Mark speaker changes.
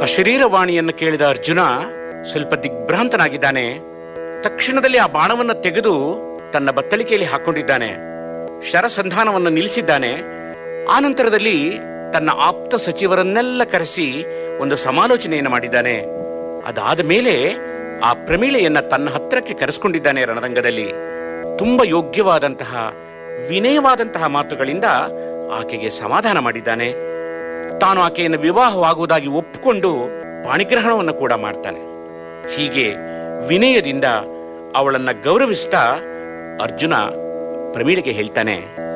Speaker 1: ಅಶರೀರವಾಣಿಯನ್ನು ಕೇಳಿದ ಅರ್ಜುನ ಸ್ವಲ್ಪ ದಿಗ್ಭ್ರಾಂತನಾಗಿದ್ದಾನೆ ತಕ್ಷಣದಲ್ಲಿ ಆ ಬಾಣವನ್ನು ತೆಗೆದು ತನ್ನ ಬತ್ತಳಿಕೆಯಲ್ಲಿ ಹಾಕೊಂಡಿದ್ದಾನೆ ಶರಸಂಧಾನವನ್ನು ನಿಲ್ಲಿಸಿದ್ದಾನೆ ಆನಂತರದಲ್ಲಿ ತನ್ನ ಆಪ್ತ ಸಚಿವರನ್ನೆಲ್ಲ ಕರೆಸಿ ಒಂದು ಸಮಾಲೋಚನೆಯನ್ನು ಮಾಡಿದ್ದಾನೆ ಅದಾದ ಮೇಲೆ ಆ ಪ್ರಮೀಳೆಯನ್ನ ತನ್ನ ಹತ್ತಿರಕ್ಕೆ ಕರೆಸ್ಕೊಂಡಿದ್ದಾನೆ ರಣರಂಗದಲ್ಲಿ ತುಂಬಾ ಯೋಗ್ಯವಾದಂತಹ ವಿನಯವಾದಂತಹ ಮಾತುಗಳಿಂದ ಆಕೆಗೆ ಸಮಾಧಾನ ಮಾಡಿದ್ದಾನೆ ತಾನು ಆಕೆಯನ್ನು ವಿವಾಹವಾಗುವುದಾಗಿ ಒಪ್ಪಿಕೊಂಡು ಪಾಣಿಗ್ರಹಣವನ್ನು ಕೂಡ ಮಾಡ್ತಾನೆ ಹೀಗೆ ವಿನಯದಿಂದ ಅವಳನ್ನ ಗೌರವಿಸ್ತಾ ಅರ್ಜುನ ಪ್ರಮೀಳಿಗೆ ಹೇಳ್ತಾನೆ